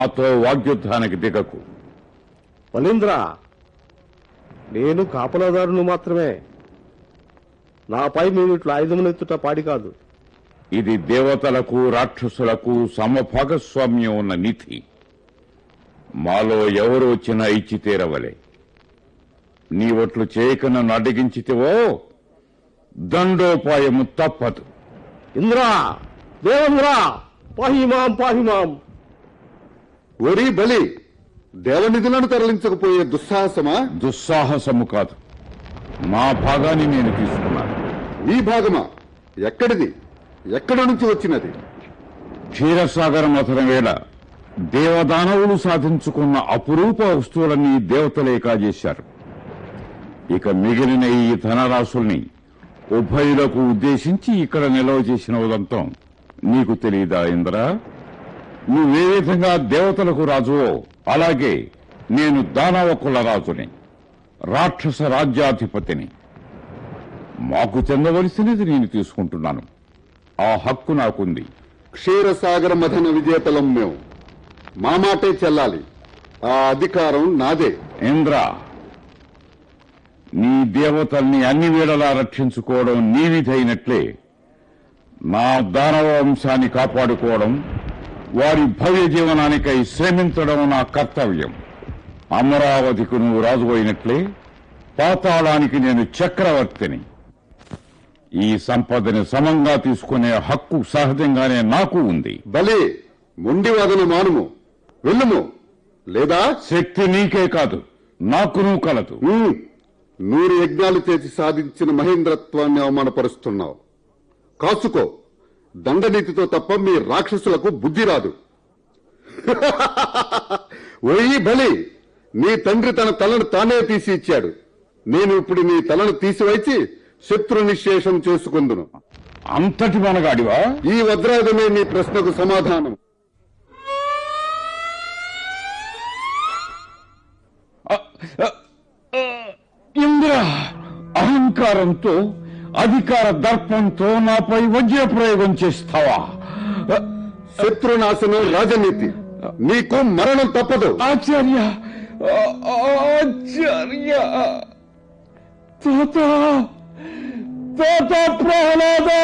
నాతో వాగ్యుద్ధానికి దిగకు ఫణీంద్ర నేను కాపలాదారును మాత్రమే నాపై మేము ఇట్లా ఆయుధమునెత్తుట పాడి కాదు ఇది దేవతలకు రాక్షసులకు సమభాగస్వామ్యం ఉన్న నిధి మాలో ఎవరు వచ్చినా ఇచ్చి తీరవలే నీవట్లు చేయక నన్ను అడ్డగించితివో దండోపాయము తప్పదు ఇంద్రా దేవేంద్రా పాహిమాం పాహిమాం ఒరి బలి దేవనిధులను తరలించకపోయే దుస్సాహసమా దుస్సాహసము కాదు నా భాగాన్ని నేను తీసుకున్నాను నీ భాగమా ఎక్కడిది ఎక్కడి నుంచి వచ్చినది క్షీరసాగర మథురం వేళ దేవదానవులు సాధించుకున్న అపురూప వస్తువులన్నీ దేవతలే కాజేశారు ఇక మిగిలిన ఈ ధనరాశుల్ని ఉభయులకు ఉద్దేశించి ఇక్కడ నిల్వ చేసిన ఉదంతం నీకు తెలియదా ఇంద్ర నువ్వే విధంగా దేవతలకు రాజువో అలాగే నేను దానవ కుల రాజుని రాక్షస రాజ్యాధిపతిని మాకు చెందవలసినది నేను తీసుకుంటున్నాను ఆ హక్కు నాకుంది క్షీరసాగర మథన విజేతలం మేము మా మాటే చెల్లాలి ఆ అధికారం నాదే ఇంద్ర నీ దేవతల్ని అన్ని వేళలా రక్షించుకోవడం నీ విధైనట్లే నా దానవ వంశాన్ని కాపాడుకోవడం వారి భవ్య జీవనానికై శ్రమించడం నా కర్తవ్యం అమరావతికి నువ్వు రాజు అయినట్లే పాతాళానికి నేను చక్రవర్తిని ఈ సంపదని సమంగా తీసుకునే హక్కు సహజంగానే నాకు ఉంది బలి మొండి వాదన మానుము వెళ్ళుము లేదా శక్తి నీకే కాదు నాకును కలదు ఉమ్, నూరు యజ్ఞాలు చేసి సాధించిన మహేంద్రత్వాన్ని అవమానపరుస్తున్నావు కాసుకో దండనీతితో తప్ప మీ రాక్షసులకు బుద్ధి రాదు ఒయ్యి బలి నీ తండ్రి తన తలను తానే తీసి ఇచ్చాడు నేను ఇప్పుడు నీ తలను తీసివైచి శత్రు నిశ్శేషం చేసుకుందును అంతటి మనగాడివా ఈ వజ్రాయుధమే నీ ప్రశ్నకు సమాధానం ఇంద్ర అహంకారంతో అధికార దర్పంతో నాపై వజ్ర ప్రయోగం చేస్తావా శత్రునాశనం రాజనీతి నీకు మరణం తప్పదు ఆచార్య ఆ- ఆచార్య తాత తాత ప్రహ్లాద